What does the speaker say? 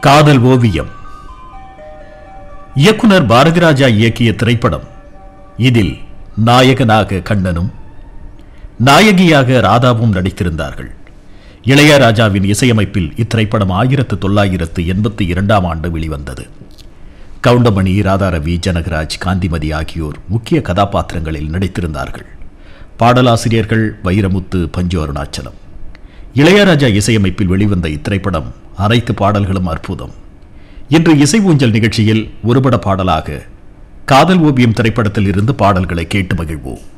காதல் ஓவியம் இயக்குனர் பாரதிராஜா இயக்கிய திரைப்படம் இதில் நாயகனாக கண்ணனும் நாயகியாக ராதாவும் நடித்திருந்தார்கள் இளையராஜாவின் இசையமைப்பில் இத்திரைப்படம் ஆயிரத்து தொள்ளாயிரத்து எண்பத்தி இரண்டாம் ஆண்டு வெளிவந்தது கவுண்டமணி ராதாரவி ஜனகராஜ் காந்திமதி ஆகியோர் முக்கிய கதாபாத்திரங்களில் நடித்திருந்தார்கள் பாடலாசிரியர்கள் வைரமுத்து பஞ்சு அருணாச்சலம் இளையராஜா இசையமைப்பில் வெளிவந்த இத்திரைப்படம் அனைத்து பாடல்களும் அற்புதம் இன்று இசை ஊஞ்சல் நிகழ்ச்சியில் ஒருபட பாடலாக காதல் ஓவியம் திரைப்படத்தில் இருந்து பாடல்களை கேட்டு மகிழ்வோம்